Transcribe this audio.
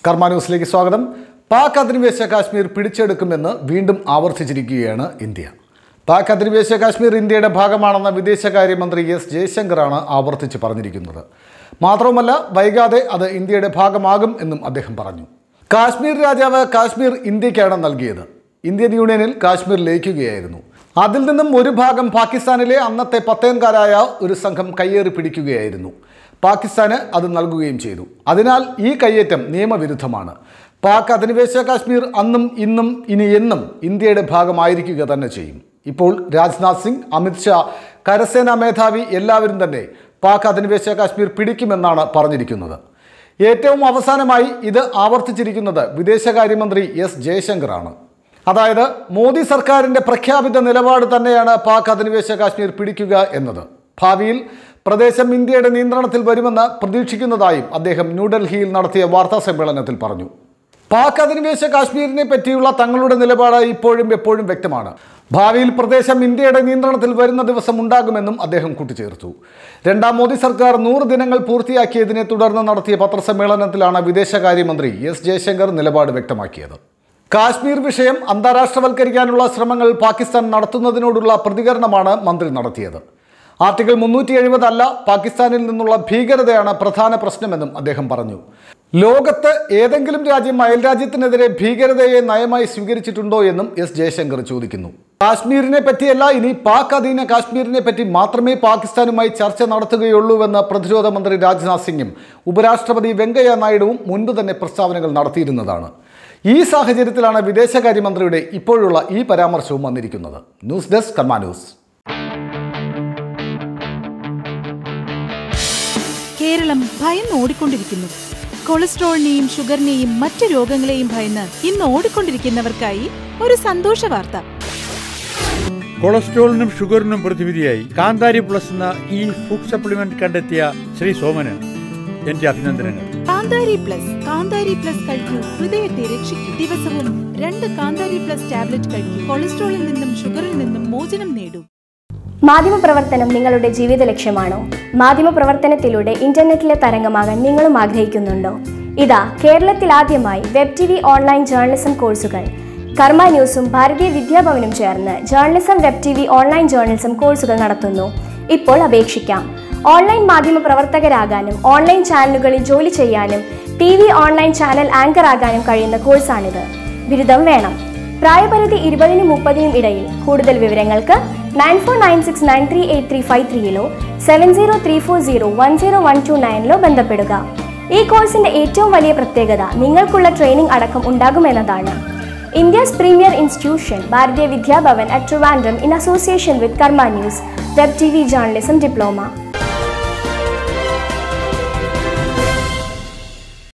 കർമ്മ ന്യൂസിലേക്ക് സ്വാഗതം പാക് അധിനിവേശ കാശ്മീർ പിടിച്ചെടുക്കുമെന്ന് വീണ്ടും ആവർത്തിച്ചിരിക്കുകയാണ് ഇന്ത്യ പാക് അധിനിവേശ കാശ്മീർ ഇന്ത്യയുടെ ഭാഗമാണെന്ന് വിദേശകാര്യമന്ത്രി എസ് ജയശങ്കറാണ് ആവർത്തിച്ച് പറഞ്ഞിരിക്കുന്നത് മാത്രവുമല്ല വൈകാതെ അത് ഇന്ത്യയുടെ ഭാഗമാകും എന്നും അദ്ദേഹം പറഞ്ഞു കാശ്മീർ രാജാവ് കാശ്മീർ ഇന്ത്യക്കാണ് നൽകിയത് ഇന്ത്യൻ യൂണിയനിൽ കാശ്മീർ ലയിക്കുകയായിരുന്നു അതിൽ നിന്നും ഒരു ഭാഗം പാകിസ്ഥാനിലെ അന്നത്തെ പത്തേൻകാരായ ഒരു സംഘം കയ്യേറി പിടിക്കുകയായിരുന്നു പാകിസ്ഥാന് അത് നൽകുകയും ചെയ്തു അതിനാൽ ഈ കയ്യേറ്റം നിയമവിരുദ്ധമാണ് പാക് അധിനിവേശ കാശ്മീർ അന്നും ഇന്നും ഇനി എന്നും ഇന്ത്യയുടെ ഭാഗമായിരിക്കുക തന്നെ ചെയ്യും ഇപ്പോൾ രാജ്നാഥ് സിംഗ് അമിത്ഷാ കരസേനാ മേധാവി എല്ലാവരും തന്നെ പാക് അധിനിവേശ കാശ്മീർ പിടിക്കുമെന്നാണ് പറഞ്ഞിരിക്കുന്നത് ഏറ്റവും അവസാനമായി ഇത് ആവർത്തിച്ചിരിക്കുന്നത് വിദേശകാര്യമന്ത്രി എസ് ജയശങ്കറാണ് അതായത് മോദി സർക്കാരിന്റെ പ്രഖ്യാപിത നിലപാട് തന്നെയാണ് പാക് അധിനിവേശ കാശ്മീർ പിടിക്കുക എന്നത് ഭാവിയിൽ പ്രദേശം ഇന്ത്യയുടെ നിയന്ത്രണത്തിൽ വരുമെന്ന് പ്രതീക്ഷിക്കുന്നതായും അദ്ദേഹം ന്യൂഡൽഹിയിൽ നടത്തിയ വാർത്താ സമ്മേളനത്തിൽ പറഞ്ഞു പാക് അധിനിവേശ കാശ്മീരിനെ പറ്റിയുള്ള തങ്ങളുടെ നിലപാട് ഇപ്പോഴും എപ്പോഴും വ്യക്തമാണ് ഭാവിയിൽ പ്രദേശം ഇന്ത്യയുടെ നിയന്ത്രണത്തിൽ വരുന്ന ദിവസം ഉണ്ടാകുമെന്നും അദ്ദേഹം കൂട്ടിച്ചേർത്തു രണ്ടാം മോദി സർക്കാർ നൂറ് ദിനങ്ങൾ പൂർത്തിയാക്കിയതിനെ തുടർന്ന് നടത്തിയ പത്രസമ്മേളനത്തിലാണ് വിദേശകാര്യമന്ത്രി എസ് ജയശങ്കർ നിലപാട് വ്യക്തമാക്കിയത് കാശ്മീർ വിഷയം അന്താരാഷ്ട്രവൽക്കരിക്കാനുള്ള ശ്രമങ്ങൾ പാകിസ്ഥാൻ നടത്തുന്നതിനോടുള്ള പ്രതികരണമാണ് മന്ത്രി നടത്തിയത് ആർട്ടിക്കിൾ മുന്നൂറ്റി എഴുപത് അല്ല പാകിസ്ഥാനിൽ നിന്നുള്ള ഭീകരതയാണ് പ്രധാന പ്രശ്നമെന്നും അദ്ദേഹം പറഞ്ഞു ലോകത്ത് ഏതെങ്കിലും രാജ്യം അയൽരാജ്യത്തിനെതിരെ ഭീകരതയെ നയമായി സ്വീകരിച്ചിട്ടുണ്ടോ എന്നും എസ് ജയശങ്കർ ചോദിക്കുന്നു കാശ്മീരിനെ പറ്റിയല്ല ഇനി പാക് അധീന കാശ്മീരിനെ പറ്റി മാത്രമേ പാകിസ്ഥാനുമായി ചർച്ച നടത്തുകയുള്ളൂവെന്ന് പ്രതിരോധ മന്ത്രി രാജ്നാഥ് സിംഗും ഉപരാഷ്ട്രപതി വെങ്കയ്യ നായിഡുവും മുൻപ് തന്നെ പ്രസ്താവനകൾ നടത്തിയിരുന്നതാണ് ഈ സാഹചര്യത്തിലാണ് വിദേശകാര്യമന്ത്രിയുടെ ഇപ്പോഴുള്ള ഈ പരാമർശവും വന്നിരിക്കുന്നത് news desk Karma news Keralam ഭയന്ന് ഓടിക്കൊണ്ടിരിക്കുന്നു കൊളസ്ട്രോളിനെയും ഷുഗറിനെയും മറ്റു രോഗങ്ങളെയും ഭയന്ന് ഇന്ന് ഓടിക്കൊണ്ടിരിക്കുന്നവർക്കായി ഒരു സന്തോഷ വാർത്ത കൊളസ്ട്രോളിനും ഷുഗറിനും പ്രതിവിധിയായി കാന്താരി പ്ലസ് എന്ന ഈ ഫുഡ് സപ്ലിമെന്റ് കണ്ടെത്തിയ ശ്രീ സോമന് എന്റെ അഭിനന്ദനങ്ങൾ കാന്താരി പ്ലസ് കാന്താരി പ്ലസ് കഴിക്കൂ ഹൃദയത്തെ രക്ഷിക്കൂ ദിവസവും രണ്ട് കാന്താരി പ്ലസ് ടാബ്ലറ്റ് കഴിക്കൂ കൊളസ്ട്രോളിൽ നിന്നും ഷുഗറിൽ നിന്നും മോചനം നേടൂ മാധ്യമപ്രവർത്തനം നിങ്ങളുടെ ജീവിത ലക്ഷ്യമാണോ മാധ്യമപ്രവർത്തനത്തിലൂടെ ഇന്റർനെറ്റിലെ തരംഗമാകാൻ നിങ്ങളും ആഗ്രഹിക്കുന്നുണ്ടോ ഇതാ കേരളത്തിൽ ആദ്യമായി web T V online journalism കോഴ്സുകൾ കർമ്മ ന്യൂസും ഭാരതീയ വിദ്യാഭവനും ചേർന്ന് journalism web T V online journalism കോഴ്സുകൾ നടത്തുന്നു ഇപ്പോൾ അപേക്ഷിക്കാം ഓൺലൈൻ മാധ്യമ പ്രവർത്തകരാകാനും ഓൺലൈൻ ചാനലുകളിൽ ജോലി ചെയ്യാനും T V online channel anchor ആകാനും കഴിയുന്ന കോഴ്സാണിത് ബിരുദം വേണം പ്രായപരിധി ഇരുപതിനും മുപ്പതിനും ഇടയിൽ കൂടുതൽ വിവരങ്ങൾക്ക് nine four nine six nine three eight three five ത്രീയിലോ seven zero three four zero one zero one two നയനിലോ ബന്ധപ്പെടുക ഈ കോഴ്സിന്റെ ഏറ്റവും വലിയ പ്രത്യേകത നിങ്ങൾക്കുള്ള ട്രെയിനിംഗ് അടക്കം ഉണ്ടാകുമെന്നതാണ് ഇന്ത്യസ് പ്രീമിയർ ഇൻസ്റ്റിറ്റ്യൂഷൻ ഭാരതീയ Vidyabhavan at Trivandrum in association with കർമ്മ news web T V journalism diploma